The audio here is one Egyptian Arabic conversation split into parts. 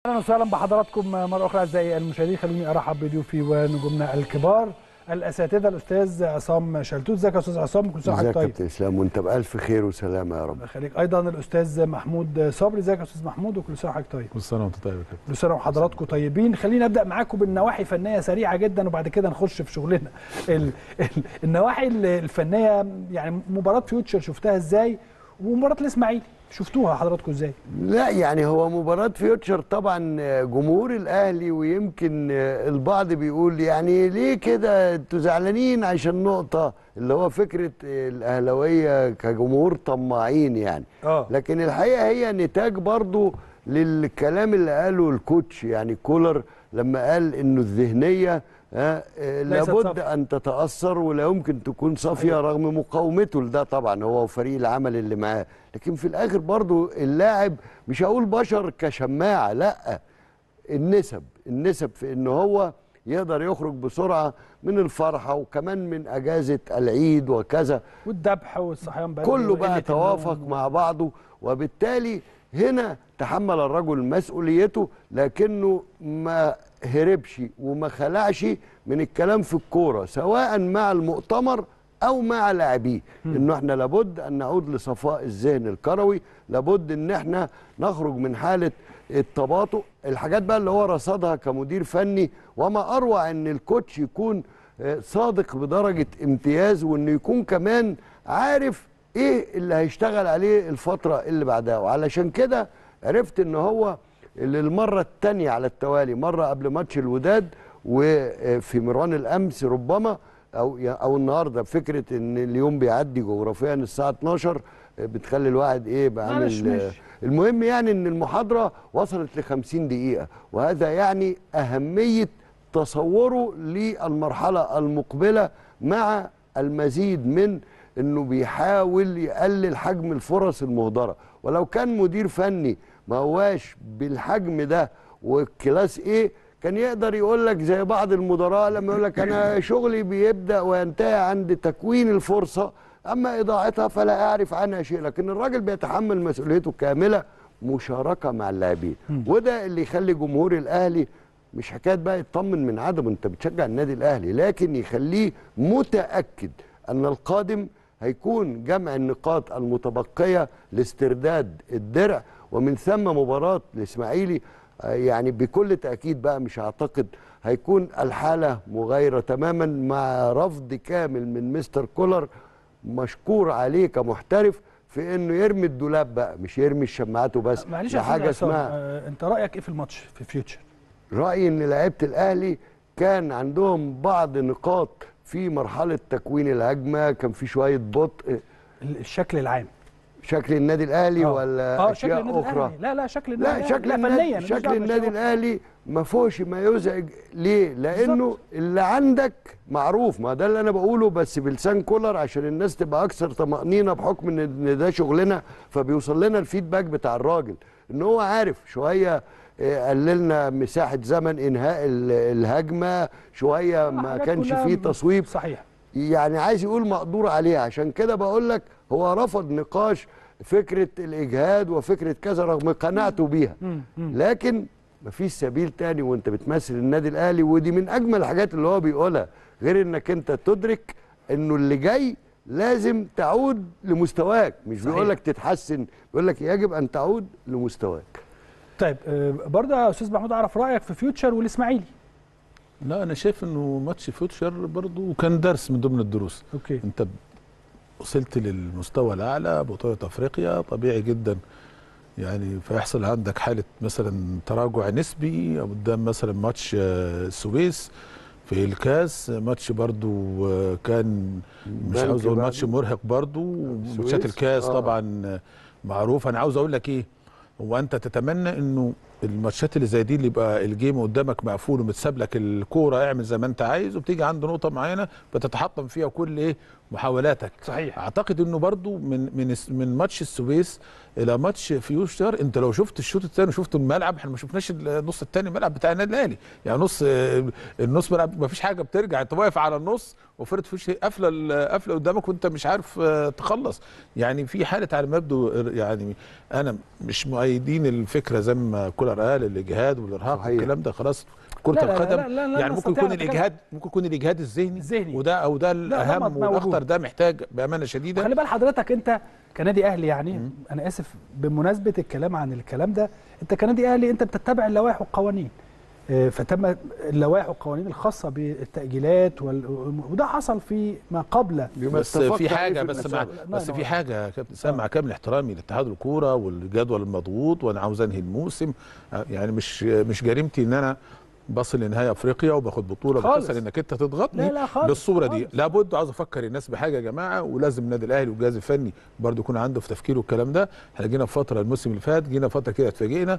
اهلا وسهلا بحضراتكم مره اخرى اعزائي المشاهدين خلوني ارحب بضيوفي ونجومنا الكبار الاساتذه الاستاذ عصام شلتوت ازيك يا استاذ عصام كل سنه ازيك وحضرتك يا طيب كابتن اسلام وانت بالف خير وسلامه يا رب الله يخليك ايضا الاستاذ محمود صبري ازيك يا استاذ محمود وكل سنه وحضرتك طيب كل سنه وانت طيب يا كابتن كل سنه وحضراتكم طيبين خلينا نبدا معاكم بالنواحي فنيه سريعه جدا وبعد كده نخش في شغلنا ال ال النواحي الفنيه يعني مباراه فيوتشر شفتها ازاي ومباراه الاسماعيلي شفتوها حضراتكم ازاي لا يعني هو مباراة فيوتشر طبعا جمهور الأهلي ويمكن البعض بيقول يعني ليه كده انتوا زعلانين عشان نقطة اللي هو فكرة الأهلاوية كجمهور طماعين يعني اه لكن الحقيقة هي نتاج برضو للكلام اللي قاله الكوتش يعني كولر لما قال انه الذهنية ها، آه، ليست لابد صافية. ان تتاثر ولا يمكن تكون صافيه رغم مقاومته لده طبعا هو وفريق العمل اللي معاه لكن في الاخر برضو اللاعب مش هقول بشر كشماعه لا النسب النسب في ان هو يقدر يخرج بسرعه من الفرحه وكمان من اجازه العيد وكذا والذبح والصحيان بدري كله بقى وقلة توافق النوم. مع بعضه وبالتالي هنا تحمل الرجل مسؤوليته لكنه ما هربش وما خلعش من الكلام في الكوره سواء مع المؤتمر او مع لاعبيه انه احنا لابد ان نعود لصفاء الذهن الكروي لابد ان احنا نخرج من حاله التباطؤ الحاجات بقى اللي هو رصدها كمدير فني وما اروع ان الكوتش يكون آه، صادق بدرجه امتياز وانه يكون كمان عارف ايه اللي هيشتغل عليه الفتره اللي بعدها وعلشان كده عرفت ان هو للمره الثانيه على التوالي مره قبل ماتش الوداد وفي ميران الامس ربما او او النهارده فكره ان اليوم بيعدي جغرافيا الساعه 12 بتخلي الواحد ايه معلش، بعمل ماشي. المهم يعني ان المحاضره وصلت ل 50 دقيقه وهذا يعني اهميه تصوره للمرحله المقبله مع المزيد من انه بيحاول يقلل حجم الفرص المهدره ولو كان مدير فني ما هواش بالحجم ده والكلاس ايه كان يقدر يقول لك زي بعض المدراء لما يقول لك انا شغلي بيبدا وينتهي عند تكوين الفرصه اما اضاعتها فلا اعرف عنها شيء لكن الراجل بيتحمل مسؤوليته كامله مشاركه مع اللاعبين وده اللي يخلي جمهور الاهلي مش حكايه بقى يطمن من عدم انت بتشجع النادي الاهلي لكن يخليه متاكد ان القادم هيكون جمع النقاط المتبقيه لاسترداد الدرع ومن ثم مباراه الاسماعيلي آه، يعني بكل تاكيد بقى مش هعتقد هيكون الحاله مغايره تماما مع رفض كامل من مستر كولر مشكور عليه كمحترف في انه يرمي الدولاب بقى مش يرمي الشماعات وبس معلش ده يا حاجه استاذ عصام اسمها آه، انت رايك ايه في الماتش في فيوتشر رأيي إن لعيبة الأهلي كان عندهم بعض نقاط في مرحلة تكوين الهجمة كان في شوية بطء الشكل العام شكل النادي الأهلي آه. ولا اه شكل أشياء النادي أخرى الأهلي. لا لا شكل النادي لا الأهلي. شكل لا النادي فنيا ماليش شكل دعوة النادي بالشغل. الأهلي ما فيهوش ما يزعج ليه؟ لأنه بالظبط. اللي عندك معروف ما ده اللي أنا بقوله بس بلسان كولر عشان الناس تبقى أكثر طمأنينة بحكم إن إن ده شغلنا فبيوصل لنا الفيدباك بتاع الراجل إن هو عارف شوية آه، قللنا مساحة زمن إنهاء ال- الهجمة شوية ما حاجات كانش كلها فيه تصويب صحيح يعني عايز يقول مقدور عليها عشان كده بقول لك هو رفض نقاش فكره الاجهاد وفكره كذا رغم قناعته بيها مم. مم. لكن مفيش سبيل تاني وانت بتمثل النادي الاهلي ودي من اجمل الحاجات اللي هو بيقولها غير انك انت تدرك انه اللي جاي لازم تعود لمستواك مش صحيح. بيقول لك تتحسن بيقول لك يجب ان تعود لمستواك طيب آه، برضه يا استاذ محمود اعرف رايك في فيوتشر والاسماعيلي لا انا شايف انه ماتش فيوتشر برضو كان درس من ضمن الدروس اوكي انت ب- وصلت للمستوى الاعلى بطوله افريقيا طبيعي جدا يعني فيحصل عندك حاله مثلا تراجع نسبي قدام مثلا ماتش آه، السويس في الكاس ماتش برضو آه، كان مش بنك عاوز اقول بعد- ماتش مرهق برضو السويس، ماتشات الكاس آه. طبعا آه، معروف انا عاوز اقول لك ايه هو انت تتمنى انه الماتشات اللي زي دي اللي يبقى الجيم قدامك مقفول ومتساب لك الكوره اعمل زي ما انت عايز وبتيجي عند نقطه معينه بتتحطم فيها كل ايه محاولاتك صحيح اعتقد انه برضو من من الس- من ماتش السويس الى ماتش فيوشر انت لو شفت الشوط الثاني وشفت الملعب احنا ما شفناش النص الثاني الملعب بتاع النادي الاهلي يعني نص النص ملعب ما فيش حاجه بترجع انت واقف على النص وفرقه فيوش قافله ال- قافله قدامك وانت مش عارف آه، تخلص يعني في حاله على ما يبدو يعني انا مش مؤيدين الفكره زي ما كولر قال الاجهاد والارهاق صحيح. والكلام ده خلاص كره لا، لا، لا، القدم لا، لا، لا يعني ممكن نستطيع يكون أن نتكلم. الاجهاد ممكن يكون الاجهاد الذهني الذهني. وده او ده ده الاهم موجود. والاخطر ده محتاج بامانه شديده خلي بال حضرتك انت كنادي اهلي يعني انا اسف بمناسبه الكلام عن الكلام ده انت كنادي اهلي انت بتتبع اللوائح والقوانين اه، فتم اللوائح والقوانين الخاصه بالتاجيلات وال... وده حصل في ما قبل بما بس اتفقت في عليه حاجه في بس مع المسابقة. لا، بس لا، في لا. حاجه يا كابتن سام آه. مع كامل احترامي لاتحاد الكوره والجدول المضغوط وانا عاوز انهي الموسم آه، يعني مش مش جريمتي ان انا بصل لنهايه افريقيا وباخد بطوله خالص. بتصل انك انت تضغطني لا، لا، خالص، بالصوره دي خالص. لابد عاوز افكر الناس بحاجه يا جماعه ولازم النادي الاهلي والجهاز الفني برضه يكون عنده في تفكيره الكلام ده احنا جينا في فتره الموسم اللي فات جينا فتره كده اتفاجئنا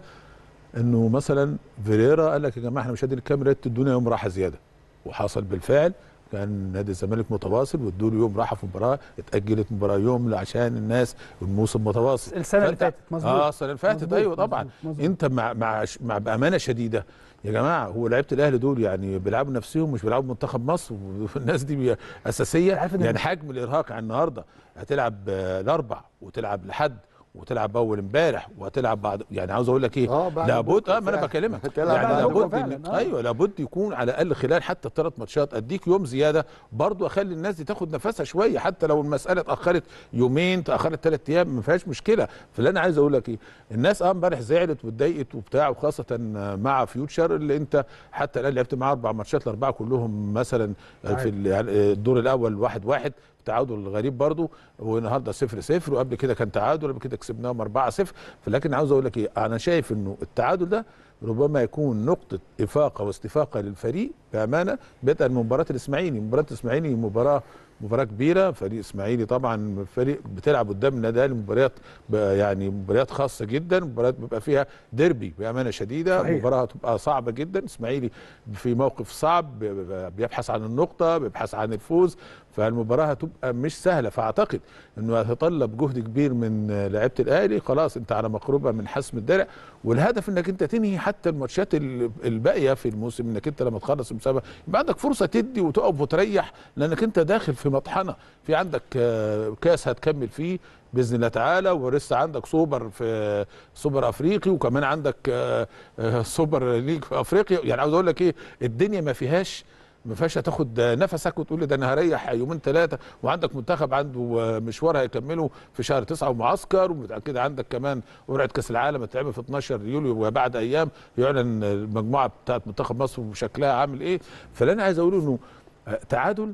انه مثلا فيريرا قال لك يا جماعه احنا مش قادرين الكاميرا تدونا يوم راحه زياده وحصل بالفعل كان نادي الزمالك متواصل وادوا له يوم راحه في مباراه اتاجلت مباراه يوم عشان الناس والموسم متواصل السنة اللي فأنت- فاتت، مظبوط. اه السنه اللي فاتت مظبوط، ايوه طبعا مظبوط، مظبوط. انت مع مع مع بامانه شديده يا جماعه هو لعيبه الاهلي دول يعني بيلعبوا نفسهم مش بيلعبوا منتخب مصر والناس دي بي- اساسيه عارف إن يعني حجم الارهاق على النهارده هتلعب آه، الاربع وتلعب لحد وتلعب اول امبارح وهتلعب بعد يعني عاوز اقول لك ايه آه، بعد لابد بكرة اه ما انا فعلا. بكلمك هتلعب يعني بعد بكرة لابد فعلا، إن- آه. ايوه لابد يكون على الاقل خلال حتى الثلاث ماتشات اديك يوم زياده برضو اخلي الناس دي تاخد نفسها شويه حتى لو المساله اتاخرت يومين تاخرت ثلاث ايام ما فيهاش مشكله فاللي انا عايز اقول لك ايه الناس اه امبارح زعلت واتضايقت وبتاع وخاصه مع فيوتشر اللي انت حتى الان لعبت معاه اربع ماتشات الاربعه كلهم مثلا في ال- يعني الدور الاول واحد واحد تعادل غريب برضو والنهارده صفر صفر وقبل كده كان تعادل قبل كده كسبناهم 4 0 فلكن عاوز اقول لك ايه انا شايف انه التعادل ده ربما يكون نقطة إفاقة واستفاقة للفريق بأمانة بدءا من مباراة الإسماعيلي، مباراة الإسماعيلي مباراة مباراة كبيرة، فريق إسماعيلي طبعا فريق بتلعب قدام النادي الأهلي مباريات ب- يعني مباريات خاصة جدا، مباريات بيبقى فيها ديربي بأمانة شديدة، صحيح. مباراة هتبقى صعبة جدا، إسماعيلي في موقف صعب ب- ب- بيبحث عن النقطة، بيبحث عن الفوز، فالمباراة هتبقى مش سهلة فأعتقد إنه هتتطلب جهد كبير من لعيبة الأهلي، خلاص أنت على مقربة من حسم الدرع، والهدف انك انت تنهي حتى الماتشات ال- الباقيه في الموسم انك انت لما تخلص المسابقه يبقى عندك فرصه تدي وتقف وتريح لانك انت داخل في مطحنه في عندك آه، كاس هتكمل فيه باذن الله تعالى ولسه عندك سوبر في سوبر افريقي وكمان عندك آه، آه، سوبر ليج في افريقيا يعني عاوز اقول لك ايه الدنيا ما فيهاش ما فيهاش هتاخد نفسك وتقول لي ده انا هريح يومين ثلاثه وعندك منتخب عنده مشوار هيكمله في شهر تسعه ومعسكر وبعد كده عندك كمان قرعه كاس العالم هتتعمل في 12 يوليو وبعد ايام يعلن المجموعه بتاعت منتخب مصر وشكلها عامل ايه فاللي انا عايز اقوله انه تعادل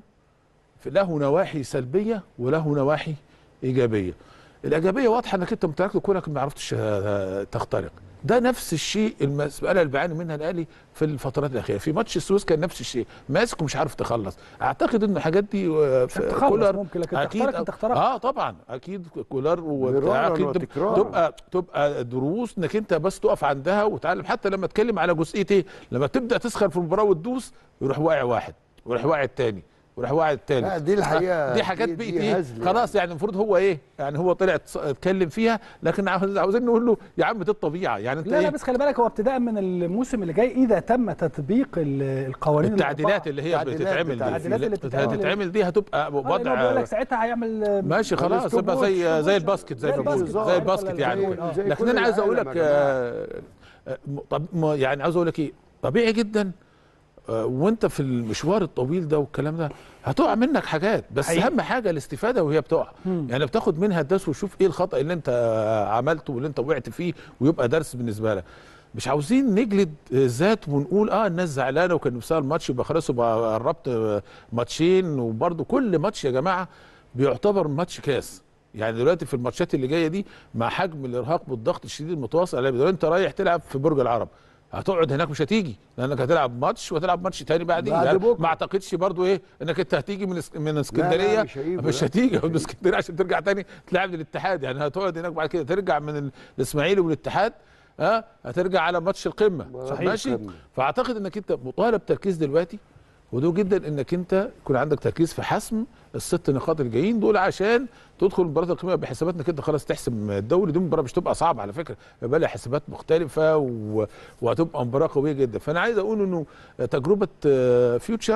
له نواحي سلبيه وله نواحي ايجابيه الايجابيه واضحه انك انت متركت كونك ما عرفتش آه، تخترق ده نفس الشيء المساله اللي بيعاني منها الاهلي في الفترات الاخيره في ماتش السويس كان نفس الشيء ماسك ومش عارف تخلص اعتقد ان الحاجات دي آه، في تخلص ممكن، لكن تخترق أنت اخترقت. اه طبعا اكيد كولر مرارا اكيد وتكرارا. تبقى تبقى دروس انك انت بس تقف عندها وتعلم حتى لما اتكلم على جزئيه ايه لما تبدا تسخن في المباراه وتدوس يروح واقع واحد ويروح واقع التاني ويروح واقع التالت لا، دي الحقيقة دي حاجات دي- بقت دي ايه هزل خلاص يعني المفروض هو ايه يعني هو طلع تص- اتكلم فيها لكن عاوز- عاوزين نقول له يا عم دي الطبيعه يعني انت لا ايه لا بس خلي بالك هو ابتداء من الموسم اللي جاي اذا تم تطبيق ال- القوانين التعديلات الأربعة. اللي هي التعديلات بتتعمل دي التعديلات اللي بتتعمل. هتتعمل دي هتبقى آه، لأنه بيقول وضع لك ساعتها هيعمل ماشي خلاص الستوب يبقى ووتش، زي ستوب زي ووتش. الباسكت زي زي ما بيقولوا الباسكت، زي آه. الباسكت يعني زي- كده. زي لكن كل انا عايز اقول العالم لك يا جماعة. آه، آه، طب ما- يعني عاوز اقول لك ايه طبيعي جدا آه، وانت في المشوار الطويل ده والكلام ده هتقع منك حاجات بس حقيقي. اهم حاجه الاستفاده وهي بتقع مم. يعني بتاخد منها الدرس وشوف ايه الخطا اللي انت آه، عملته واللي انت وقعت فيه ويبقى درس بالنسبه لك مش عاوزين نجلد آه، ذات ونقول اه الناس زعلانه وكان نفسها الماتش يبقى خلاص يبقى قربت آه، ماتشين وبرده كل ماتش يا جماعه بيعتبر ماتش كاس يعني دلوقتي في الماتشات اللي جايه دي مع حجم الارهاق والضغط الشديد المتواصل على دلوقتي انت رايح تلعب في برج العرب هتقعد هناك مش هتيجي لانك هتلعب ماتش وهتلعب ماتش تاني بعدين بعد يعني بكرة. ما اعتقدش برضو ايه انك انت هتيجي من اسك- من اسكندريه مش هيجوا، مش لا. هتيجي من اسكندريه عشان ترجع تاني تلعب للاتحاد يعني هتقعد هناك بعد كده ترجع من ال- الاسماعيلي والاتحاد ها هترجع على ماتش القمه صحيح. ماشي القمة. فاعتقد انك انت مطالب تركيز دلوقتي ودول جدا انك انت يكون عندك تركيز في حسم الست نقاط الجايين دول عشان تدخل مباراه القمه بحسابات انك انت خلاص تحسم الدوري دي مباراه مش تبقى صعبه على فكره يبقى لها حسابات مختلفه و... وهتبقى مباراه قويه جدا فانا عايز اقول انه تجربه آه، فيوتشر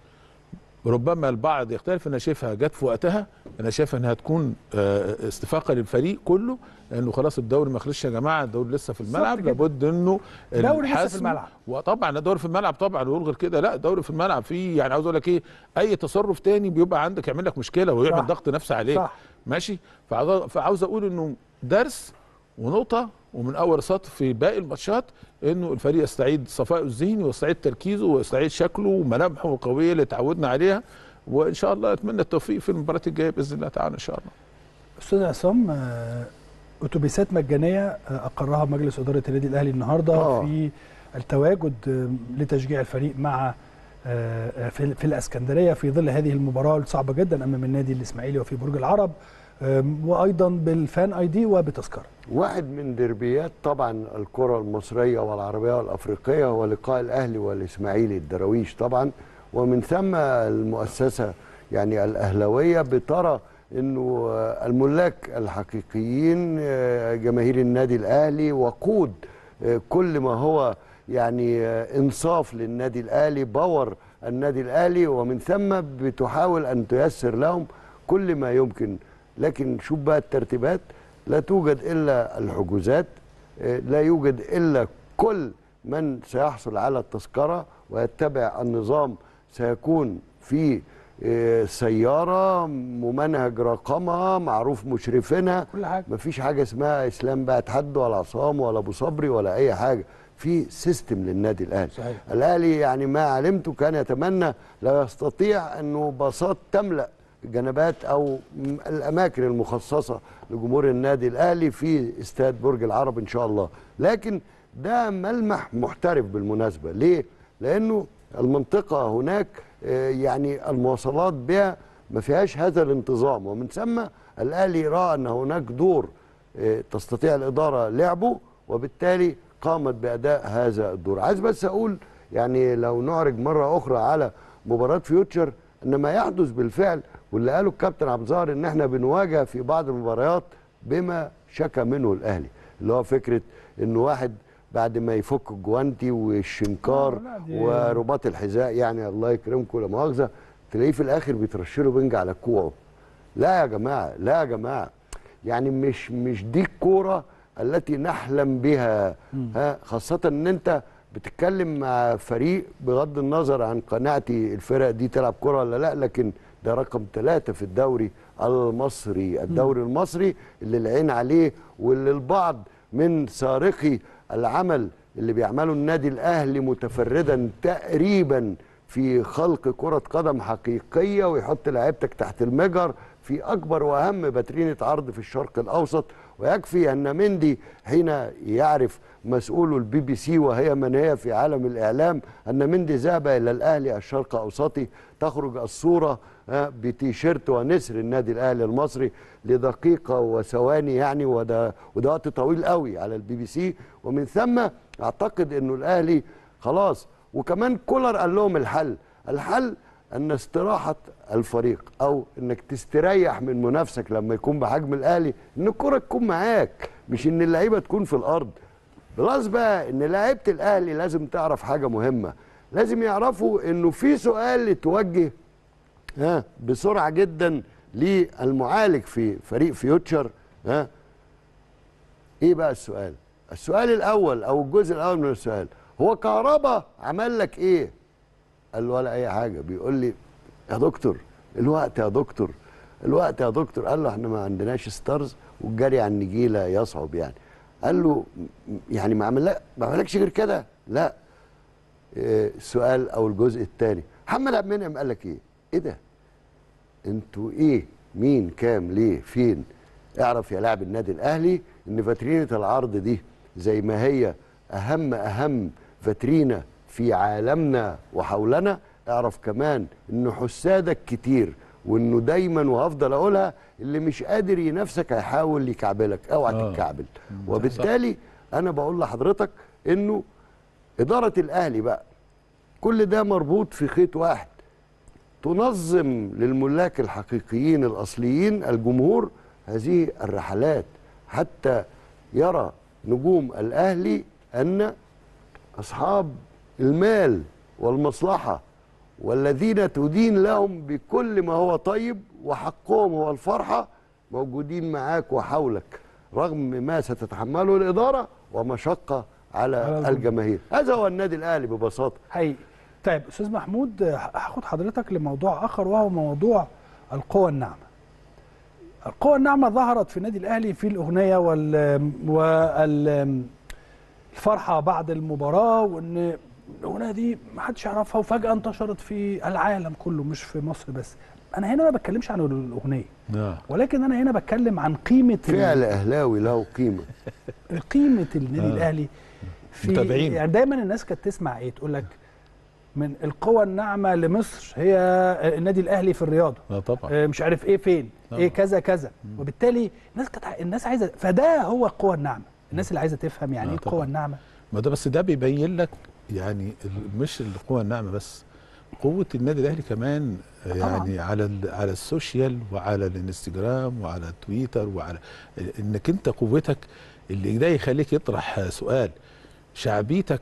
ربما البعض يختلف انا شايفها جت في وقتها انا شايف انها تكون آه، استفاقه للفريق كله لانه خلاص الدوري ما خلصش يا جماعه الدوري لسه في الملعب كده. لابد انه الدوري لسه في الحسم- الملعب. وطبعا الدوري في الملعب طبعا ويقول غير كده لا الدوري في الملعب فيه يعني عاوز اقول لك ايه اي تصرف تاني بيبقى عندك يعمل لك مشكله ويعمل صح. ضغط نفسي عليك صح. ماشي فعاوز فعاوز اقول انه درس ونقطه ومن اول سطر في باقي الماتشات انه الفريق يستعيد صفائه الذهني ويستعيد تركيزه ويستعيد شكله وملامحه القويه اللي اتعودنا عليها وان شاء الله اتمنى التوفيق في المباراه الجايه باذن الله تعالى ان شاء الله استاذ عصام آه، اتوبيسات مجانيه آه، اقرها مجلس اداره النادي الاهلي النهارده آه. في التواجد آه، لتشجيع الفريق مع آه، في في الاسكندريه في ظل هذه المباراه الصعبه جدا امام النادي الاسماعيلي وفي برج العرب آم، وايضا بالفان اي دي وبتذكره واحد من دربيات طبعا الكرة المصرية والعربية والأفريقية هو لقاء الأهلي والإسماعيلي الدراويش طبعا ومن ثم المؤسسة يعني الأهلوية بترى أنه آه، الملاك الحقيقيين آه، جماهير النادي الأهلي وقود آه، كل ما هو يعني آه، إنصاف للنادي الأهلي باور النادي الأهلي ومن ثم بتحاول أن تيسر لهم كل ما يمكن لكن شوف بقى الترتيبات لا توجد الا الحجوزات آه، لا يوجد الا كل من سيحصل على التذكره ويتبع النظام سيكون في آه، سياره ممنهج رقمها معروف مشرفينها كل حاجه مفيش حاجه اسمها اسلام بقى حد ولا عصام ولا ابو صبري ولا اي حاجه في سيستم للنادي الاهلي صحيح. الاهلي يعني ما علمته كان يتمنى لا يستطيع انه باصات تملا الجنبات او م- الاماكن المخصصه لجمهور النادي الاهلي في استاد برج العرب ان شاء الله لكن ده ملمح محترف بالمناسبه ليه لانه المنطقه هناك آه، يعني المواصلات بها ما فيهاش هذا الانتظام ومن ثم الاهلي راى ان هناك دور آه، تستطيع الاداره لعبه وبالتالي قامت باداء هذا الدور عايز بس اقول يعني لو نعرج مره اخرى على مباراه فيوتشر ان ما يحدث بالفعل واللي قاله الكابتن عبد الظاهر ان احنا بنواجه في بعض المباريات بما شكى منه الاهلي اللي هو فكره انه واحد بعد ما يفك الجوانتي والشنكار آه، لا، دي- ورباط الحذاء يعني الله يكرمكم لا مؤاخذه تلاقيه في الاخر بيترش له بنج على كوعه لا يا جماعه لا يا جماعه يعني مش مش دي الكوره التي نحلم بها ها خاصه ان انت بتتكلم مع فريق بغض النظر عن قناعتي الفرق دي تلعب كوره ولا لا لكن ده رقم ثلاثة في الدوري المصري الدوري المصري اللي العين عليه واللي البعض من سارقي العمل اللي بيعمله النادي الاهلي متفردا تقريبا في خلق كرة قدم حقيقية ويحط لعيبتك تحت المجر في أكبر وأهم باترينة عرض في الشرق الأوسط ويكفي أن مندي حين يعرف مسؤول البي بي سي وهي من هي في عالم الإعلام أن مندي ذهب إلى الأهلي الشرق أوسطي تخرج الصورة آه، بتيشيرت ونسر النادي الأهلي المصري لدقيقة وثواني يعني وده, وده وقت طويل قوي على البي بي سي ومن ثم أعتقد أنه الأهلي خلاص وكمان كولر قال لهم الحل الحل ان استراحه الفريق او انك تستريح من منافسك لما يكون بحجم الاهلي ان الكره تكون معاك مش ان اللعيبه تكون في الارض خلاص بقى ان لعيبه الاهلي لازم تعرف حاجه مهمه لازم يعرفوا انه في سؤال اتوجه ها بسرعه جدا للمعالج في فريق فيوتشر ها ايه بقى السؤال السؤال الاول او الجزء الاول من السؤال هو كهربا عمل لك ايه قال له ولا اي حاجه بيقول لي يا دكتور الوقت يا دكتور الوقت يا دكتور قال له احنا ما عندناش ستارز والجري على النجيله يصعب يعني قال له م- يعني ما عمل ما عملكش غير كده لا إيه، السؤال او الجزء الثاني محمد عبد المنعم قال لك ايه ايه ده انتوا ايه مين كام ليه فين اعرف يا لاعب النادي الاهلي ان فاترينه العرض دي زي ما هي اهم اهم فاترينه في عالمنا وحولنا اعرف كمان ان حسادك كتير وانه دايما وهفضل اقولها اللي مش قادر ينافسك هيحاول يكعبلك اوعى آه. تتكعبل وبالتالي انا بقول لحضرتك انه اداره الاهلي بقى كل ده مربوط في خيط واحد تنظم للملاك الحقيقيين الاصليين الجمهور هذه الرحلات حتى يرى نجوم الاهلي ان اصحاب المال والمصلحه والذين تدين لهم بكل ما هو طيب وحقهم هو الفرحه موجودين معاك وحولك رغم ما ستتحمله الاداره ومشقه على على الجمهور. الجماهير هذا هو النادي الاهلي ببساطه حقيقي طيب استاذ محمود آه، هاخد حضرتك لموضوع اخر وهو موضوع القوى الناعمه القوى الناعمه ظهرت في النادي الاهلي في الاغنيه وال وال الفرحه بعد المباراه وان الاغنيه دي ما حدش يعرفها وفجاه انتشرت في العالم كله مش في مصر بس انا هنا ما بتكلمش عن الاغنيه نعم ولكن انا هنا بتكلم عن قيمه ال- فعل اهلاوي له قيمه قيمه النادي آه. الاهلي في متابعين. يعني دايما الناس كانت تسمع ايه تقول لك من القوى الناعمه لمصر هي النادي الاهلي في الرياضه اه طبعا آه، مش عارف ايه فين طبعا. ايه كذا كذا وبالتالي الناس كانت ع- الناس عايزه فده هو القوى الناعمه الناس اللي عايزه تفهم يعني آه، ايه القوى طبعا. الناعمه ما ده بس ده بيبين لك يعني ال- مش القوة الناعمة بس قوة النادي الأهلي كمان يعني على ال- على السوشيال وعلى الانستجرام وعلى تويتر وعلى انك انت قوتك اللي ده يخليك يطرح سؤال شعبيتك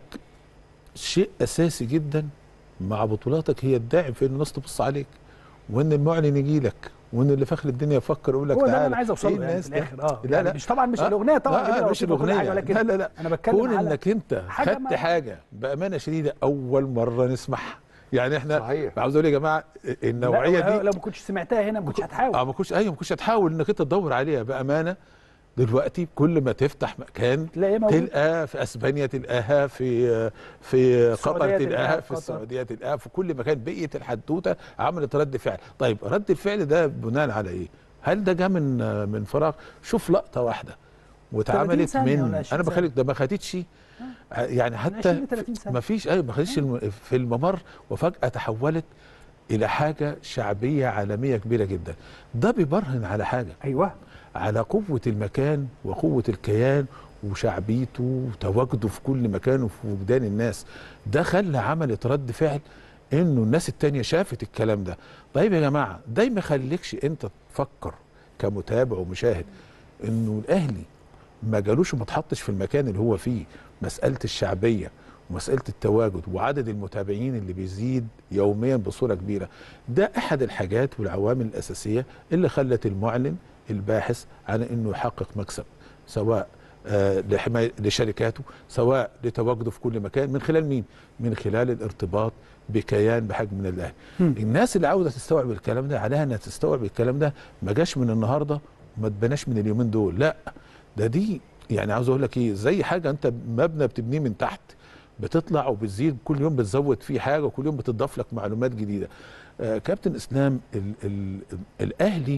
شيء اساسي جدا مع بطولاتك هي الداعم في ان الناس تبص عليك وان المعلن يجي لك وان اللي في اخر الدنيا يفكر يقول لك هو ده اللي تعالى انا عايز اوصل إيه له يعني الناس في ده؟ الاخر اه لا يعني لا مش طبعا مش آه، الاغنيه طبعا لا جميلة مش وكل الاغنيه حاجة، ولكن لا لا لا انا بتكلم كون على انك انت حاجة خدت ما- حاجه بامانه شديده اول مره نسمعها يعني احنا صحيح. عاوز اقول يا جماعه النوعيه لا، دي لو ما كنتش سمعتها هنا ما كنتش هتحاول اه ما كنتش ايوه ما كنتش هتحاول انك انت تدور عليها بامانه دلوقتي كل ما تفتح مكان تلاقيها موجودة. تلقى في اسبانيا تلقاها في في السعودية قطر تلقاها تلقاها في في قطر. السعوديه تلقاها في كل مكان بقيه الحدوته عملت رد فعل طيب رد الفعل ده بناء على ايه هل ده جه من من فراغ شوف لقطه واحده واتعملت ثانية ولا من 20 انا ثانية. بخليك ده ما خدتش يعني حتى 20 30 سنة. ما فيش ايوه ما خدتش الم- في الممر وفجاه تحولت الى حاجه شعبيه عالميه كبيره جدا ده بيبرهن على حاجه ايوه على قوه المكان وقوه الكيان وشعبيته وتواجده في كل مكان وفي وجدان الناس ده خلى عملت رد فعل انه الناس التانية شافت الكلام ده طيب يا جماعه ده ما يخليكش انت تفكر كمتابع ومشاهد انه الاهلي ما جالوش وما اتحطش في المكان اللي هو فيه مساله الشعبيه ومساله التواجد وعدد المتابعين اللي بيزيد يوميا بصوره كبيره ده احد الحاجات والعوامل الاساسيه اللي خلت المعلن الباحث عن انه يحقق مكسب سواء آه، لحمايه لشركاته سواء لتواجده في كل مكان من خلال مين؟ من خلال الارتباط بكيان بحجم من الاهلي. مم. الناس اللي عاوزه تستوعب الكلام ده عليها انها تستوعب الكلام ده ما جاش من النهارده وما اتبناش من اليومين دول، لا ده دي يعني عاوز اقول لك ايه زي حاجه انت مبنى بتبنيه من تحت بتطلع وبتزيد كل يوم بتزود فيه حاجه وكل يوم بتضاف لك معلومات جديده. آه كابتن اسلام ال ال الاهلي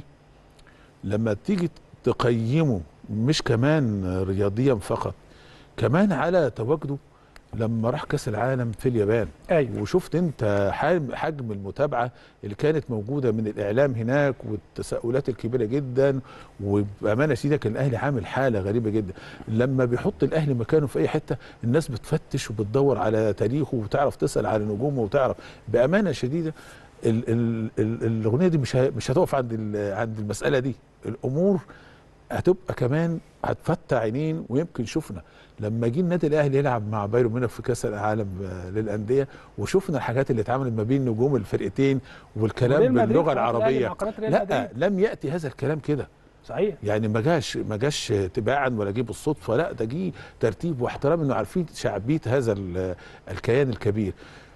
لما تيجي تقيمه مش كمان رياضيا فقط كمان على تواجده لما راح كاس العالم في اليابان ايوه وشفت انت حجم حجم المتابعه اللي كانت موجوده من الاعلام هناك والتساؤلات الكبيره جدا وبامانه شديده كان الاهلي عامل حاله غريبه جدا لما بيحط الاهلي مكانه في اي حته الناس بتفتش وبتدور على تاريخه وتعرف تسال على نجومه وتعرف بامانه شديده ال- ال- ال- الاغنيه دي مش ه- مش هتقف عند ال- عند المساله دي الامور هتبقى كمان هتفتح عينين ويمكن شفنا لما جه النادي الاهلي يلعب مع بايرن ميونخ في كاس العالم آه، للانديه وشفنا الحاجات اللي اتعملت ما بين نجوم الفرقتين والكلام وريال مدريد باللغه في وقت الأهلي العربيه مع قناة ريال لا مدريد. لم ياتي هذا الكلام كده صحيح يعني ما جاش ما جاش تباعا ولا جه بالصدفه لا ده جه ترتيب واحترام انه عارفين شعبيه هذا ال- الكيان الكبير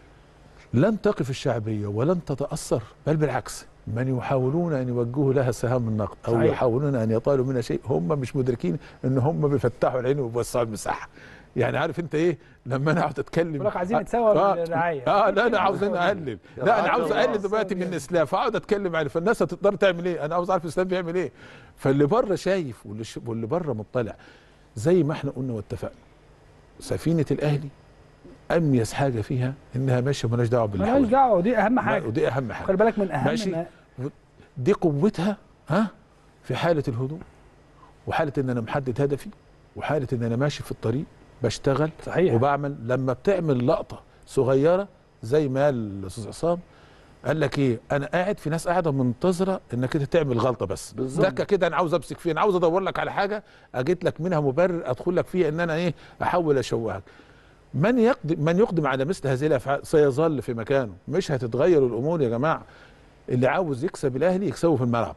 لن تقف الشعبيه ولن تتاثر بل بالعكس من يحاولون ان يوجهوا لها سهام النقد او صحيح. يحاولون ان يطالوا منها شيء هم مش مدركين ان هم بيفتحوا العين وبيوسعوا المساحه يعني عارف انت ايه لما انا اقعد اتكلم يقول لك عايزين نتسوى آه، بالرعايه اه لا انا عاوز انا اقلل لا انا عاوز اقلل دلوقتي من الاسلام فاقعد اتكلم عليه فالناس هتقدر تعمل ايه انا عاوز اعرف الاسلام بيعمل ايه فاللي بره شايف واللي ش- واللي بره مطلع زي ما احنا قلنا واتفقنا سفينه الاهلي اميز حاجه فيها انها ماشيه مالهاش دعوه باللي مالهاش حواليها. دعوه ودي اهم حاجه ودي اهم حاجه خلي بالك من اهم ماشي. ما- دي قوتها ها في حاله الهدوء وحاله ان انا محدد هدفي وحاله ان انا ماشي في الطريق بشتغل صحيح وبعمل لما بتعمل لقطه صغيره زي ما قال الاستاذ عصام قال لك ايه انا قاعد في ناس قاعده منتظره انك انت تعمل غلطه بس بالظبط. دكه كده انا عاوز امسك فيه انا عاوز ادور لك على حاجه اجيت لك منها مبرر ادخل لك فيها ان انا ايه احاول اشوهك من يقدم من يقدم على مثل هذه الافعال سيظل في مكانه مش هتتغير الامور يا جماعه اللي عاوز يكسب الاهلي يكسبه في الملعب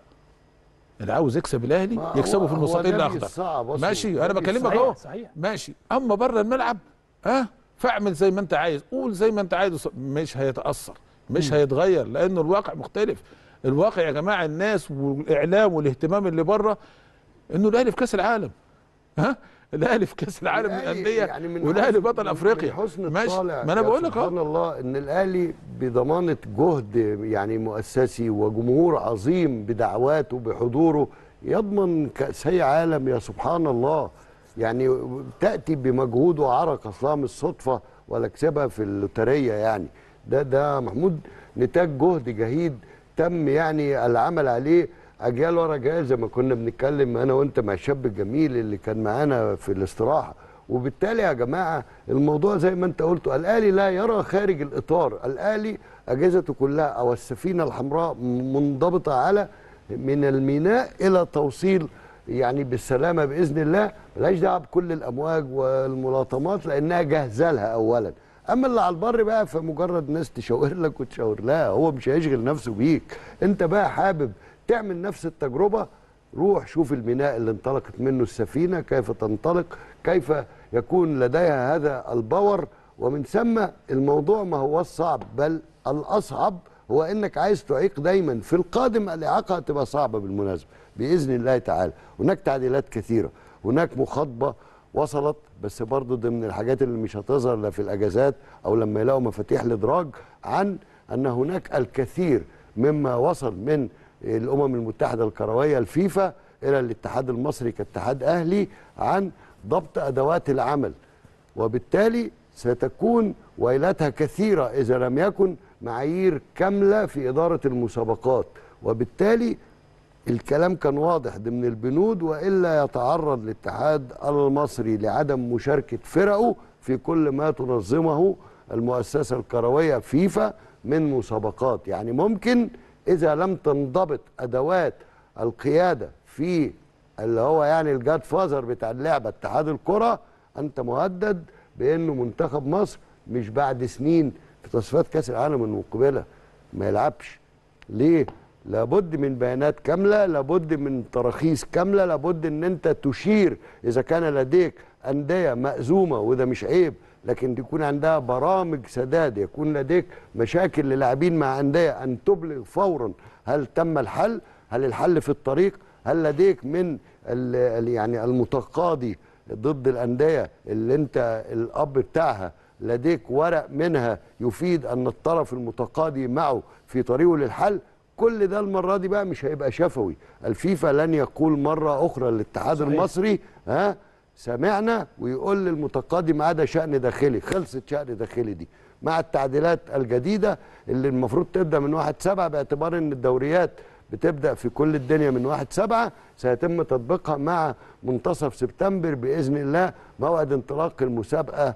اللي عاوز يكسب الاهلي ما يكسبه هو- في هو المستطيل ده الاخضر بيصعب أصلاً. ماشي ده انا بكلمك بيصعب. اهو صحيح ماشي اما بره الملعب ها فاعمل زي ما انت عايز قول زي ما انت عايز وص- مش هيتاثر مش هيتغير لانه الواقع مختلف الواقع يا جماعه الناس والاعلام والاهتمام اللي بره انه الاهلي في كاس العالم ها الاهلي في كاس العالم الأهلي للانديه يعني من والاهلي حسن- بطل من- افريقيا من حسن ماشي الطالع ما انا يا بقول لك سبحان اهو الله ان الاهلي بضمانه جهد يعني مؤسسي وجمهور عظيم بدعواته بحضوره يضمن كاسي عالم يا سبحان الله يعني تاتي بمجهود وعرق اصلا مش صدفه ولا كسبها في اللوتريه يعني ده ده محمود نتاج جهد جهيد تم يعني العمل عليه اجيال ورا اجيال زي ما كنا بنتكلم انا وانت مع الشاب الجميل اللي كان معانا في الاستراحه وبالتالي يا جماعه الموضوع زي ما انت قلت الاهلي لا يرى خارج الاطار الاهلي اجهزته كلها او السفينه الحمراء منضبطه على من الميناء الى توصيل يعني بالسلامه باذن الله ملهاش دعوه بكل الامواج والملاطمات لانها جاهزه لها اولا اما اللي على البر بقى فمجرد ناس تشاور لك وتشاور لها هو مش هيشغل نفسه بيك انت بقى حابب تعمل نفس التجربه روح شوف الميناء اللي انطلقت منه السفينه كيف تنطلق كيف يكون لديها هذا الباور ومن ثم الموضوع ما هو الصعب بل الاصعب هو انك عايز تعيق دايما في القادم الاعاقه هتبقى صعبه بالمناسبه باذن الله تعالى هناك تعديلات كثيره هناك مخاطبه وصلت بس برضه ضمن الحاجات اللي مش هتظهر لا في الاجازات او لما يلاقوا مفاتيح الادراج عن ان هناك الكثير مما وصل من الامم المتحده الكرويه الفيفا الى الاتحاد المصري كاتحاد اهلي عن ضبط ادوات العمل وبالتالي ستكون ويلاتها كثيره اذا لم يكن معايير كامله في اداره المسابقات وبالتالي الكلام كان واضح ضمن البنود والا يتعرض الاتحاد المصري لعدم مشاركه فرقه في كل ما تنظمه المؤسسه الكرويه فيفا من مسابقات يعني ممكن اذا لم تنضبط ادوات القياده في اللي هو يعني الجاد فازر بتاع اللعبه اتحاد الكره انت مهدد بانه منتخب مصر مش بعد سنين في تصفيات كاس العالم المقبله ما يلعبش ليه لابد من بيانات كامله لابد من تراخيص كامله لابد ان انت تشير اذا كان لديك انديه مأزومه وده مش عيب لكن تكون عندها برامج سداد يكون لديك مشاكل للاعبين مع انديه ان تبلغ فورا هل تم الحل هل الحل في الطريق هل لديك من ال ال يعني المتقاضي ضد الانديه اللي انت الاب بتاعها لديك ورق منها يفيد ان الطرف المتقاضي معه في طريقه للحل كل ده المره دي بقى مش هيبقى شفوي الفيفا لن يقول مره اخرى للاتحاد صحيح. المصري ها سمعنا ويقول للمتقاضي ما عدا شان داخلي خلصت شان داخلي دي مع التعديلات الجديده اللي المفروض تبدا من واحد سبعة باعتبار ان الدوريات بتبدا في كل الدنيا من واحد سبعة سيتم تطبيقها مع منتصف سبتمبر باذن الله موعد انطلاق المسابقه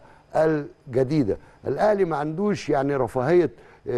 الجديده الاهلي ما عندوش يعني رفاهيه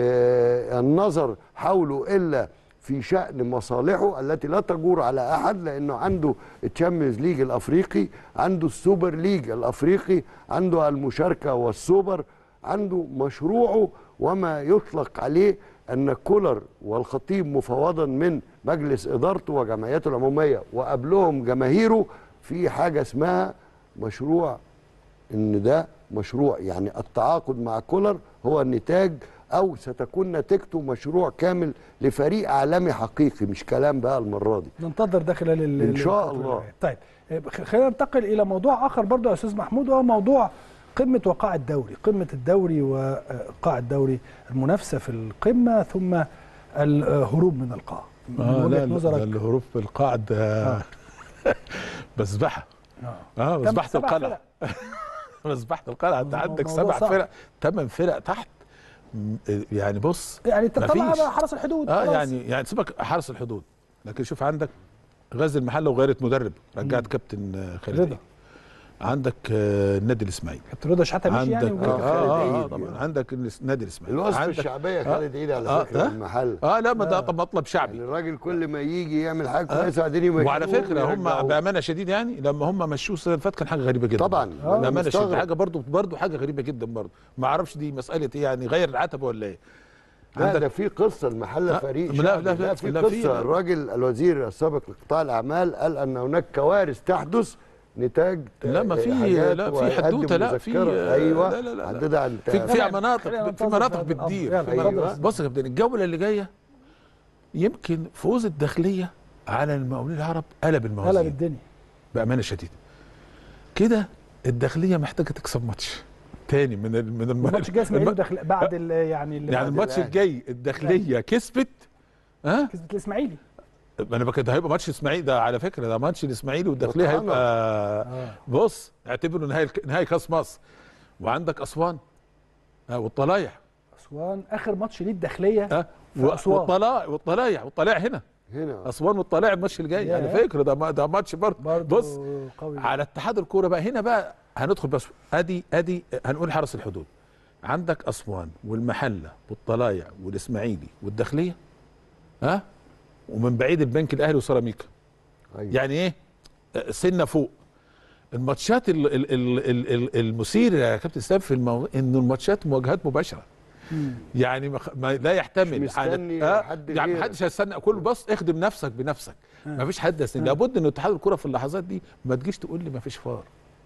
آه، النظر حوله الا في شأن مصالحه التي لا تجور على أحد لأنه عنده الشامبيونز ليج الأفريقي عنده السوبر ليج الأفريقي عنده المشاركة والسوبر عنده مشروعه وما يطلق عليه أن كولر والخطيب مفوضا من مجلس إدارته وجمعيته العمومية وقبلهم جماهيره في حاجة اسمها مشروع ان ده مشروع يعني التعاقد مع كولر هو النتاج او ستكون نتيجته مشروع كامل لفريق عالمي حقيقي مش كلام بقى المره دي ننتظر ده خلال ال- إن شاء الفترة الله. الجاية. طيب آه، خ- خلينا ننتقل الى موضوع اخر برضه يا استاذ محمود وهو موضوع قمه وقاع الدوري قمه الدوري وقاع الدوري المنافسه في القمه ثم الهروب من القاع من اه وجهة لا لا نظرك ده الهروب في القاع ده آه. مذبحه آه. اه كم؟ مذبحه سبع القلعه مذبحه القلعه انت مو- عندك موضوع سبع صعب. فرق ثمان فرق تحت م- يعني بص يعني تطلع مفيش. على حرس الحدود اه خلاص. يعني يعني سيبك حرس الحدود لكن شوف عندك غزل المحله وغيرت مدرب رجعت كابتن آه، خالد رضا. عيد. عندك آه، النادي الاسماعيلي كابتن رضا شحاته مشي يعني عندك وجبت آه، آه خالد آه عيد. آه عيد طبعا يعني. عندك النادي الاسماعيلي الوصفه عندك الشعبيه آه، خالد عيد على آه، فكره آه. المحل اه لا ما ده طب مطلب شعبي يعني الراجل كل ما يجي يعمل حاجه آه. كويسه بعدين يمشوه وعلى فكره هم ويرجعوه. بامانه شديده يعني لما هم مشوه السنه اللي فاتت كان حاجه غريبه جدا طبعا آه. أنا بامانه شديده مستغرب. حاجه برضو برضو حاجه غريبه جدا برضو ما اعرفش دي مساله ايه يعني غير العتبه ولا ايه لا عندك- ده في قصه المحله لا، فريق لا، شعبي. لا، لا، في لا، في- قصه الراجل الوزير السابق لقطاع الاعمال قال ان هناك كوارث تحدث نتاج لا، ما في- حاجات لا، في وهيقدم حدوتة، لا، في- مذكرة. ايوه لا، لا، لا، لا. حددها عن في في خلينا- مناطق خلينا في ننتظر مناطق في هذا الأمر. بتدير يلا، في أيوة. مناطق- بص يا كابتن الجوله اللي جايه يمكن فوز الداخليه على المقاولين العرب قلب قلب الموازين الدنيا بامانه شديده كده الداخليه محتاجه تكسب ماتش تاني من ال- من الم... الماتش الجاي اسماعيلي الم... داخل بعد ال- يعني اللي يعني بعد الماتش الأهلي. الجاي الداخليه كسبت ها كسبت الاسماعيلي ما انا بك- ده هيبقى ماتش اسماعيلي ده على فكره ده ماتش الاسماعيلي والداخليه وطحنة. هيبقى آه. بص اعتبره نهائي الك- نهائي كاس مصر وعندك اسوان ها والطلايح اسوان اخر ماتش ليه الداخليه ها في و- أسوان. والطلايح والطلايح والطلايح هنا هنا اسوان والطلايح الماتش اللي جاي ياه. على فكره ده ما- ده ماتش برضه برضه بص قوي على اتحاد الكوره بقى هنا بقى هندخل بس ادي ادي هنقول حرس الحدود عندك اسوان والمحله والطلايع والاسماعيلي والداخليه ها ومن بعيد البنك الاهلي وسيراميكا أيوة. يعني ايه آه، سنه فوق الماتشات ال ال ال ال ال المثير يا كابتن اسلام في الموضوع انه الماتشات مواجهات مباشره يعني ما خ- ما لا يحتمل مش مستني آه، حد يعني غيرك. محدش هيستنى كله بص اخدم نفسك بنفسك ما فيش حد يستنى لابد ان اتحاد الكره في اللحظات دي ما تجيش تقول لي ما فيش فار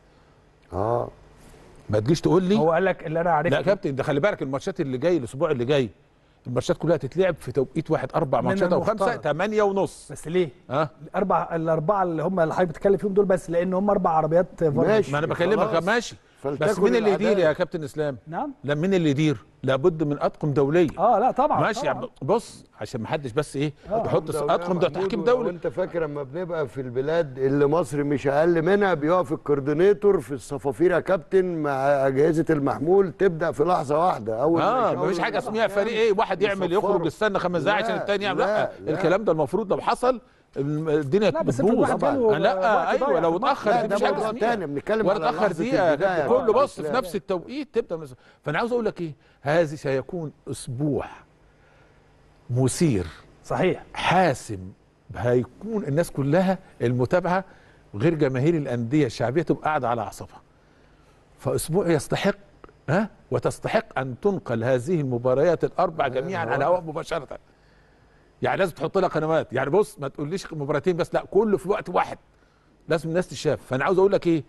اه ما تجيش تقول لي هو قال لك اللي انا لا عرفته يا كابتن ده خلي بالك الماتشات اللي جاي الاسبوع اللي جاي الماتشات كلها تتلعب في توقيت واحد اربع من ماتشات او خمسه المفترض. ثمانية ونص بس ليه؟ ها الاربع الاربعه اللي هم اللي حضرتك بتتكلم فيهم دول بس لان هم اربع عربيات فار. ماشي. ما انا بكلمك خلاص. ماشي بس فلتكن مين اللي يدير العدالة. يا كابتن اسلام نعم لا مين اللي يدير لابد من اطقم دوليه اه لا طبعا ماشي طبعا. يعني بص عشان ما حدش بس ايه آه. يحط دولة اطقم ده محمود، تحكيم و- دولي وانت فاكر لما بنبقى في البلاد اللي مصر مش اقل منها بيقف الكوردينيتور في الصفافير يا كابتن مع اجهزه المحمول تبدا في لحظه واحده اول ما اه يشاور مفيش حاجه الأحكام اسمها فريق ايه واحد يعمل يصفروا. يخرج يستنى خمس دقايق عشان لا، التاني يعمل لا, لا، لا. الكلام ده المفروض لو حصل الم- الدنيا لا، بس افرض بتبوظ واحد جاله وقت لا ضايع ايوه في لو الماتش. اتاخر لا دي ده مش حاجه موضوع اسمها. تاني بنتكلم ولا على اتاخر لحظة دقيقه يا البداية كابتن. كله بتاعت بص في الإسلام. نفس التوقيت تبدا من فانا عاوز اقول لك ايه هذا سيكون اسبوع مثير صحيح حاسم هيكون الناس كلها المتابعه غير جماهير الانديه الشعبيه تبقى قاعده على اعصابها فاسبوع يستحق ها وتستحق ان تنقل هذه المباريات الاربع جميعا على الهواء مباشره يعني لازم تحط لها قنوات يعني بص ما تقوليش مباراتين بس لا كله في وقت واحد لازم الناس تشاف فانا عاوز اقول لك ايه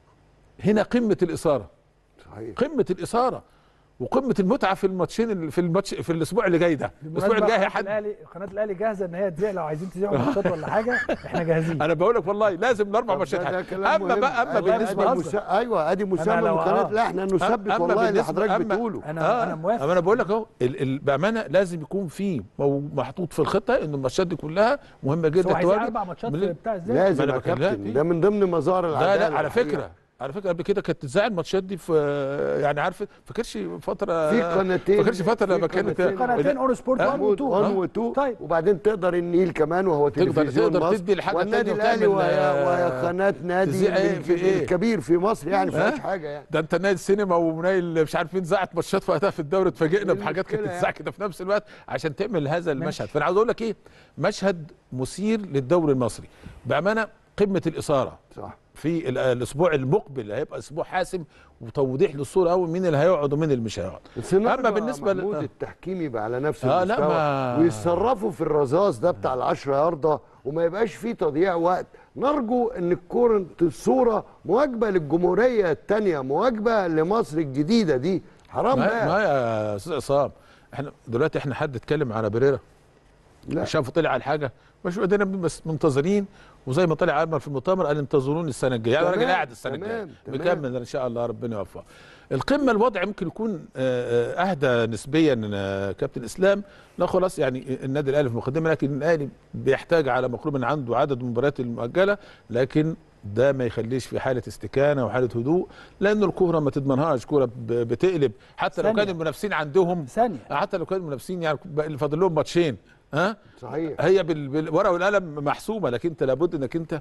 هنا قمه الاثاره صحيح قمه الاثاره وقمه المتعه في الماتشين اللي- في الماتش في الاسبوع اللي جاي ده الاسبوع اللي جاي قناه حد الاهلي قناه الاهلي جاهزه ان هي تذيع لو عايزين تذيعوا ماتشات ولا حاجه احنا جاهزين انا بقول لك والله لازم الاربع طب ماتشات ده- ده حاجة. كلام اما مهم. بقى اما أيوة، بالنسبه أدي مسا... ايوه ادي مسمى لو- القناه آه. لا احنا نثبت أما والله اللي بالنسبة- حضرتك أما- بتقوله انا انا موافق اما انا بقول لك اهو ال- ال- بامانه لازم يكون في مو- محطوط في الخطه ان الماتشات دي كلها مهمه بس هو جدا هيذيع تواجد اربع ماتشات من- في بتاع ازاي لازم أنا يا بكلمك كابتن فيه. ده من ضمن مظاهر لا العداله لا على الحقيقة. فكره على فكره قبل كده كانت تتذاع الماتشات دي في يعني عارف فاكرش فتره في قناتين فاكرش فتره في لما كانت قناتين. قناتين اون سبورت 1 و 2 1 و2 طيب. وبعدين تقدر النيل كمان وهو تقدر- تلفزيون تقدر مصر تدي لحاجة والنادي تانية الاهلي وتعمل، وهي آه، وهي قناه نادي تذيع إيه من- في إيه؟ الكبير في مصر يعني ما ها؟ فيهاش حاجه يعني ده انت نادي السينما ونايل مش عارفين ذاعت ماتشات في وقتها في الدوري اتفاجئنا إيه بحاجات كانت المشكلة تتذاع كده في نفس الوقت عشان تعمل هذا المشهد فانا عاوز اقول لك ايه مشهد مثير للدوري المصري بامانه قمه الاثاره صح في ال- الاسبوع المقبل هيبقى اسبوع حاسم وتوضيح للصوره قوي مين اللي هيقعد ومين اللي مش هيقعد السيناريو اما بالنسبه محمود ل... التحكيم يبقى على نفس آه، لا، المستوى ما- ويتصرفوا في الرذاذ ده بتاع العشرة ياردة وما يبقاش فيه تضييع وقت نرجو ان الكورة الصورة مواجبة للجمهورية التانية مواجبة لمصر الجديدة دي حرام ما, بقى ما يا استاذ عصام احنا دلوقتي احنا حد اتكلم على بريرا لا شافوا طلع على حاجه مش قدرنا بس منتظرين وزي ما طلع عمل في المؤتمر قال انتظروني السنه الجايه يعني تمام، الراجل قاعد السنه الجايه تمام، تمام. مكمل ان شاء الله ربنا يوفقه القمه الوضع ممكن يكون آه، آه، اهدى نسبيا آه، كابتن اسلام لا خلاص يعني النادي الاهلي في المقدمه لكن الاهلي بيحتاج على مقرب من عنده عدد المباريات المؤجله لكن ده ما يخليش في حاله استكانه وحاله هدوء لان الكوره ما تضمنهاش كوره ب- بتقلب حتى لو ثانية. كان المنافسين عندهم ثانيه حتى لو كان المنافسين يعني اللي فاضل لهم ماتشين ها صحيح هي بال- بالورقه والقلم محسومه لكن انت لابد انك انت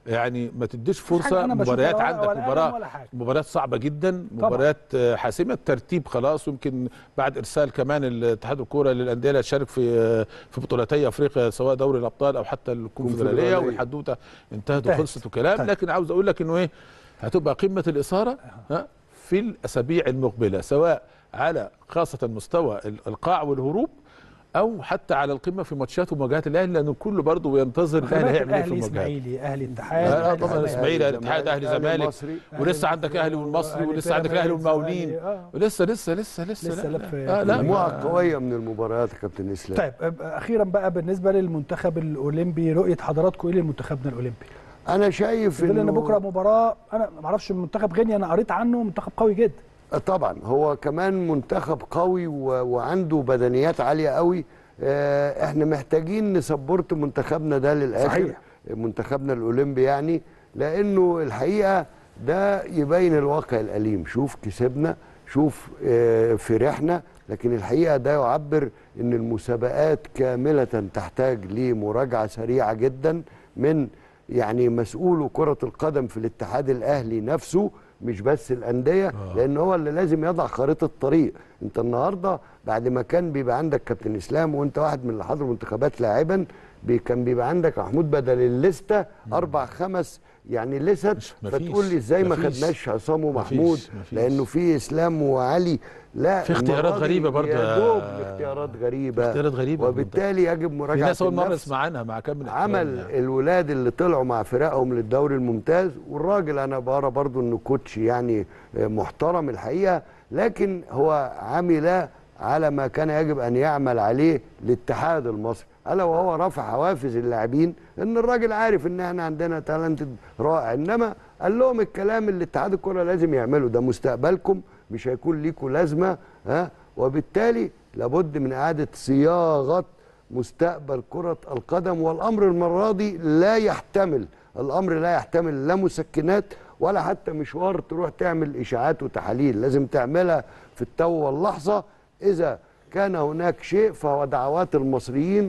يعني ما تديش حاجة فرصه أنا بشوفها مباريات ولا- عندك ولا أقلم مباراه ولا حاجة. مباريات صعبه جدا طبعا. مباريات آه، حاسمه الترتيب خلاص ويمكن بعد ارسال كمان الاتحاد الكوره للانديه اللي هتشارك في آه، في بطولتي افريقيا سواء دوري الابطال او حتى الكونفدراليه الكونفدرالية. والحدوته انتهت انتهت. وخلصت وكلام طيب. لكن عاوز اقول لك انه ايه هتبقى قمه الاثاره ها، في الاسابيع المقبله سواء على خاصه مستوى ال- القاع والهروب او حتى على القمه في ماتشات ومواجهات الاهلي لانه الكل برضه بينتظر الاهلي هيعمل ايه في اهلي المواجهات اسماعيلي اهلي اتحاد لا، لا، أهلي طبعاً زمالك. الإسماعيلي، الاتحاد، أهلي، زمالك. مصري ولسه أهلي عندك اهلي والمصري وأهلي ولسه عندك الاهلي بيراميدز، والمقاولين أهلي- آه. ولسه لسه لسه لسه, لسه لا. لف- آه لا مجموعه ما- قويه من المباريات يا كابتن اسلام طيب أب- اخيرا بقى بالنسبه للمنتخب الاولمبي رؤيه حضراتكم ايه لمنتخبنا الاولمبي؟ انا شايف في ظل ان انه بكره مباراه انا ما اعرفش منتخب غينيا انا قريت عنه منتخب قوي جدا طبعا هو كمان منتخب قوي و... وعنده بدنيات عاليه قوي آه، احنا محتاجين نسبورت منتخبنا ده للاخر صحيح. منتخبنا الاولمبي يعني لانه الحقيقه ده يبين الواقع الاليم شوف كسبنا شوف آه، فرحنا لكن الحقيقه ده يعبر ان المسابقات كامله تحتاج لمراجعه سريعه جدا من يعني مسؤول كره القدم في الاتحاد الاهلي نفسه مش بس الانديه آه. لان هو اللي لازم يضع خريطه طريق انت النهارده بعد ما كان بيبقى عندك كابتن اسلام وانت واحد من اللي حضروا منتخبات لاعبا بي كان بيبقى عندك محمود بدل الليسته اربع خمس يعني لست مش- مفيش. فتقول لي ازاي ما مفيش. خدناش عصام ومحمود مفيش. مفيش. لانه في اسلام وعلي لا في اختيارات المرة دي غريبة برضه يا يا- دوب اختيارات غريبه اختيارات غريبة وبالتالي يجب في مراجعه ناس اول مره النفس. اسمع عنها مع كامل احترامي عمل يعني. الولاد اللي طلعوا مع فرقهم للدوري الممتاز والراجل انا بقرا برضو انه كوتش يعني محترم الحقيقه لكن هو عمل على ما كان يجب ان يعمل عليه الاتحاد المصري الا وهو رفع حوافز اللاعبين ان الراجل عارف ان احنا عندنا تالنت رائع انما قال لهم الكلام اللي اتحاد الكره لازم يعمله ده مستقبلكم مش هيكون ليكم لازمه ها وبالتالي لابد من اعاده صياغه مستقبل كرة القدم والأمر المرة دي لا يحتمل الأمر لا يحتمل لا مسكنات ولا حتى مشوار تروح تعمل إشاعات وتحاليل لازم تعملها في التو واللحظة إذا كان هناك شيء فهو دعوات المصريين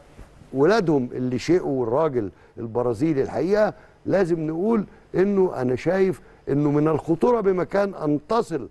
وولادهم اللي شيءوا الراجل البرازيلي الحقيقة لازم نقول إنه أنا شايف إنه من الخطورة بمكان أن تصل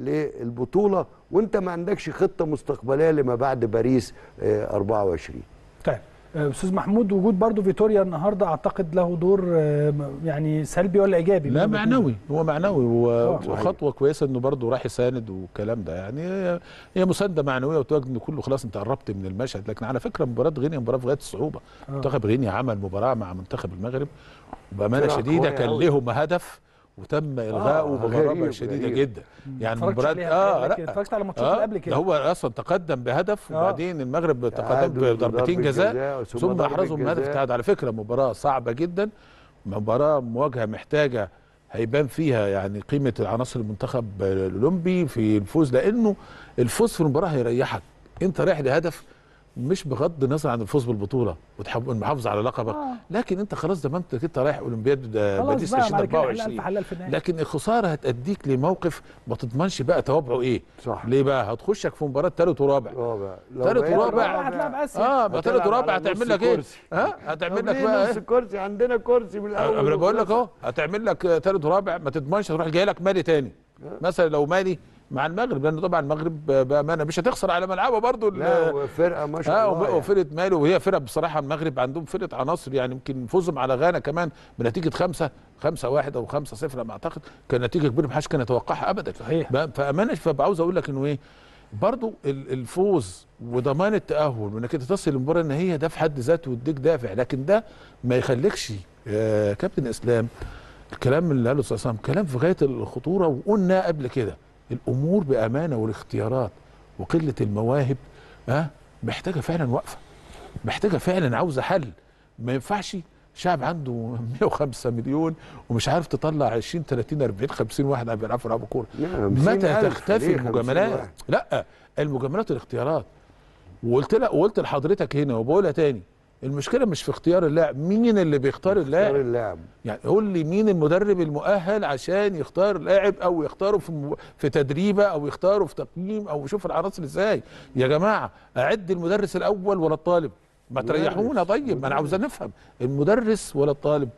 للبطولة وانت ما عندكش خطة مستقبلية لما بعد باريس آه، 24 طيب آه، استاذ محمود وجود برضو فيتوريا النهارده اعتقد له دور آه، يعني سلبي ولا ايجابي لا من وجهة معنوي هو معنوي و- آه، صحيح. وخطوه كويسه انه برضه راح يساند والكلام ده يعني هي- هي مسانده معنويه وتواجد ان كله خلاص انت قربت من المشهد لكن على فكره مباراه غينيا مباراه في غايه الصعوبه آه. منتخب غينيا عمل مباراه مع منتخب المغرب وبامانه فرقة شديده قوية كان أوي. لهم هدف وتم الغائه بغرابه غريب، شديده غريب. جدا يعني اتفرجتش مباراه عليها اه لكن لا اتفرجت على ماتشات آه اللي قبل كده ده هو اصلا تقدم بهدف آه. وبعدين المغرب تعادل تقدم بضربتين وضربة جزاء جزاء ثم ثم ضربة احرزوا من هدف جزاء. التعادل على فكره مباراه صعبه جدا مباراه مواجهه محتاجه هيبان فيها يعني قيمه عناصر المنتخب الاولمبي في الفوز لانه الفوز في المباراه هيريحك انت رايح لهدف مش بغض النظر عن الفوز بالبطوله وتحب المحافظه على لقبك آه. لكن انت خلاص ضمنت انت رايح اولمبياد خلاص باريس بقى بعد كده حلال 2024 في حلال في النهايه لكن الخساره هتاديك لموقف ما تضمنش بقى توابعه ايه صح ليه بقى هتخشك في مباراه ثالث ورابع رابع لو تالت بقيت ورابع. هتلعب اسيا اه ما هتلعب ثالث ورابع على نص هتعمل لك ايه كرسي. ها هتعمل طب لك ليه بقى نص ايه كرسي عندنا كرسي من الاول انا بقول لك وخلاص. اهو هتعمل لك ثالث ورابع ما تضمنش تروح جاي لك مالي تاني مثلا لو مالي مع المغرب لان طبعا المغرب بامانه مش هتخسر على ملعبه برضو لا وفرقه ما شاء اه الله وف- يعني. وفرقه مالي وهي فرقه بصراحه المغرب عندهم فرقه عناصر يعني يمكن فوزهم على غانا كمان بنتيجه خمسة خمسة واحد او خمسة صفر على ما اعتقد كان نتيجه كبيره محدش كان يتوقعها ابدا صحيح. بقى- فامانه فعاوز اقول لك انه ايه برضو ال- الفوز وضمان التاهل وانك انت تصل للمباراه النهائيه ده في حد ذاته يديك دافع لكن ده ما يخليكش يا كابتن اسلام الكلام اللي قاله الاستاذ عصام كلام في غايه الخطوره وقلنا قبل كده الامور بامانه والاختيارات وقله المواهب ها محتاجه فعلا وقفه محتاجه فعلا عاوزه حل ما ينفعش شعب عنده 105 مليون ومش عارف تطلع 20 30 40 50 واحد عم بيلعبوا يلعبوا كوره نعم، متى 50,000 تختفي ليه 50 المجاملات واحد؟ لا المجاملات والاختيارات وقلت لها وقلت لحضرتك هنا وبقولها تاني المشكله مش في اختيار اللاعب مين اللي بيختار اختار اللاعب اللاعب يعني قول لي مين المدرب المؤهل عشان يختار لاعب او يختاره في م- في تدريبه او يختاره في تقييم او يشوف العناصر ازاي يا جماعه اعد المدرس الاول ولا الطالب ما مدرس. تريحونا طيب ما انا عاوز نفهم المدرس ولا الطالب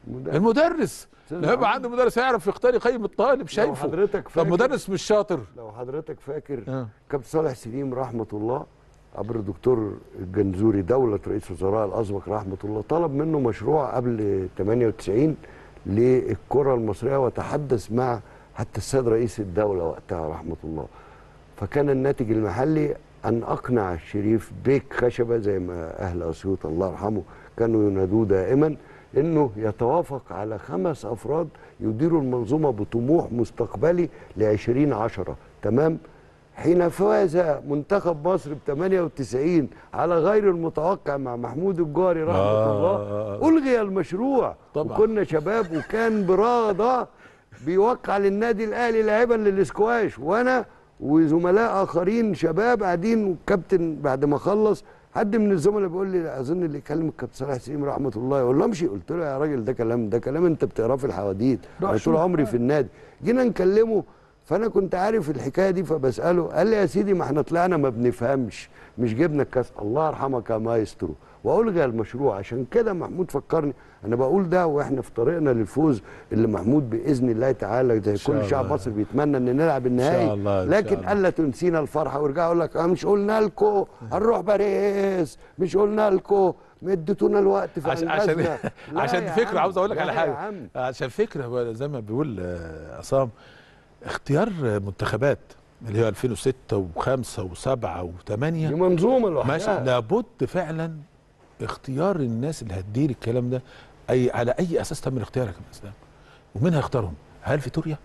مدرس. المدرس أستاذ لما يبقى محمود. عنده مدرس يعرف يختار يقيم الطالب شايفه حضرتك طب فاكر- مدرس مش شاطر لو حضرتك فاكر آه. كابتن صالح سليم رحمه الله عبر الدكتور الجنزوري دولة رئيس وزراء الأسبق رحمه الله طلب منه مشروع قبل 98 للكرة المصرية وتحدث مع حتى السيد رئيس الدولة وقتها رحمه الله فكان الناتج المحلي أن أقنع الشريف بيك خشبة زي ما أهل أسيوط الله يرحمه كانوا ينادوه دائما انه يتوافق على خمس افراد يديروا المنظومه بطموح مستقبلي ل 2010 تمام حين فاز منتخب مصر ب 98 على غير المتوقع مع محمود الجاري رحمه آه. الله الغي المشروع طبعا. وكنا شباب وكان براده بيوقع للنادي الاهلي لاعبا للاسكواش وانا وزملاء اخرين شباب قاعدين والكابتن بعد ما خلص حد من الزملاء بيقول لي اظن اللي يكلم الكابتن صلاح سليم رحمه الله يقول له امشي قلت له يا راجل ده كلام ده كلام انت بتقراه في الحواديت روح انا طول شوف. عمري آه. في النادي جينا نكلمه فانا كنت عارف الحكايه دي فبساله قال لي يا سيدي ما احنا طلعنا ما بنفهمش مش جبنا الكاس الله يرحمك يا مايسترو والغي المشروع عشان كده محمود فكرني انا بقول ده واحنا في طريقنا للفوز اللي محمود باذن الله تعالى زي شاء كل شعب الله. مصر بيتمنى ان نلعب النهائي شاء الله، إن شاء لكن الله. الا تنسينا الفرحه ويرجع يقول لك اه مش قلنا لكم هنروح باريس مش قلنا لكم اديتونا الوقت في عشان عشان أنجازنا. لا عشان يا فكره عم، عاوز اقول لك لا على يا حاجه عم. عشان فكره هو زي ما بيقول آه، عصام اختيار منتخبات اللي هي 2006 و5 و7 و8 دي منظومه ماشي لوحدها لابد فعلا اختيار الناس اللي هتدير الكلام ده اي على اي اساس تم الاختيار يا كابتن اسلام ومين هيختارهم؟ هل فيتوريا؟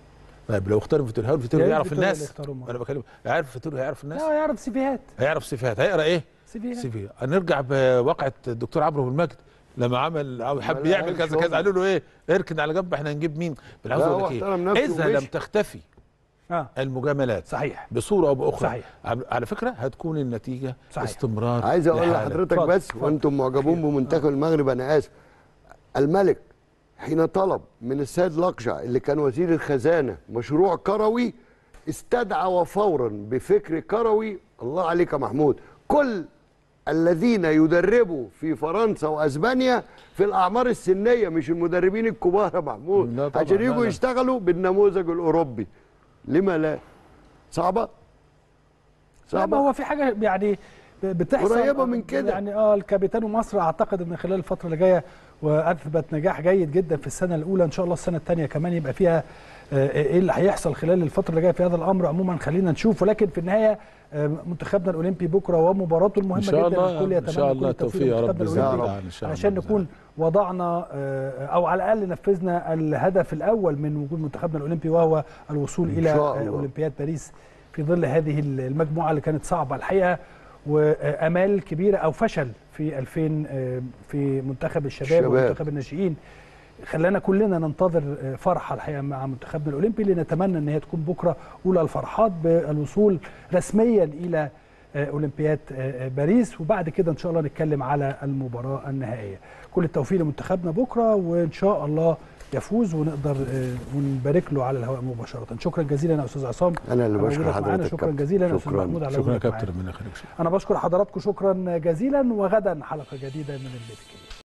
طيب لو اختاروا فيتوريا هل فيتوريا يا ريت يعرف فيتوريا اللي الناس؟ يختارهم. انا بكلم عارف فيتوريا هيعرف الناس؟ لا يعرف سيفيهات هيعرف صفات هيقرا ايه؟ سيفيهات سيفي هنرجع بواقعة الدكتور عمرو بن المجد لما عمل او حب لا، يعمل قال كذا شغل. كذا قالوا له ايه اركن على جنب احنا هنجيب مين بالعاوز لا، اقول هو لك احترم ايه نفسه اذا لم ومشي. تختفي اه المجاملات صحيح بصوره او باخرى صحيح. على- على فكره هتكون النتيجه صحيح. استمرار عايز اقول لحالة. لحضرتك اتفضل، بس اتفضل. وانتم معجبون بمنتخب المغرب انا اسف الملك حين طلب من السيد لقجع اللي كان وزير الخزانه مشروع كروي استدعى وفورا بفكر كروي الله عليك يا محمود كل الذين يدربوا في فرنسا واسبانيا في الاعمار السنيه مش المدربين الكبار يا محمود لا طبعاً، عشان لا، يجوا لا. يشتغلوا بالنموذج الاوروبي لما لا صعبه لا صعبه ما هو في حاجه يعني بتحصل قريبة من كده. يعني اه الكابيتانو مصر اعتقد ان خلال الفتره اللي جايه واثبت نجاح جيد جدا في السنه الاولى ان شاء الله السنه الثانيه كمان يبقى فيها آه، ايه اللي هيحصل خلال الفتره اللي جايه في هذا الامر عموما خلينا نشوف ولكن في النهايه آه، منتخبنا الاولمبي بكره ومباراته المهمه إن شاء جدا الله، الكل إن يتمنى شاء كل الله التوفيق التوفيق يا رب لمنتخبنا بإذن الأولمبي الله، إن شاء الله عشان بإذن نكون وضعنا آه، او على الاقل نفذنا الهدف الاول من وجود منتخبنا الاولمبي وهو الوصول إن الى شاء آه، الله. اولمبياد باريس في ظل هذه المجموعه اللي كانت صعبه الحقيقه وامال كبيره او فشل في 2000 آه، في منتخب الشباب الشباب. ومنتخب الناشئين خلانا كلنا ننتظر آه، فرحه الحقيقه مع منتخبنا الاولمبي اللي نتمنى ان هي تكون بكره اولى الفرحات بالوصول رسميا الى آه، اولمبياد آه، آه، باريس وبعد كده ان شاء الله نتكلم على المباراه النهائيه كل التوفيق لمنتخبنا بكره وان شاء الله يفوز ونقدر آه، ونبارك له على الهواء مباشره شكرا جزيلا يا استاذ عصام انا اللي على بشكر وجودك معانا. حضرتك شكرا كابتن. جزيلا يا استاذ شكراً. محمود على شكرا يا وجودك كابتن معانا. ربنا يخليك انا بشكر حضراتكم شكرا جزيلا وغدا حلقه جديده من البيت الكبير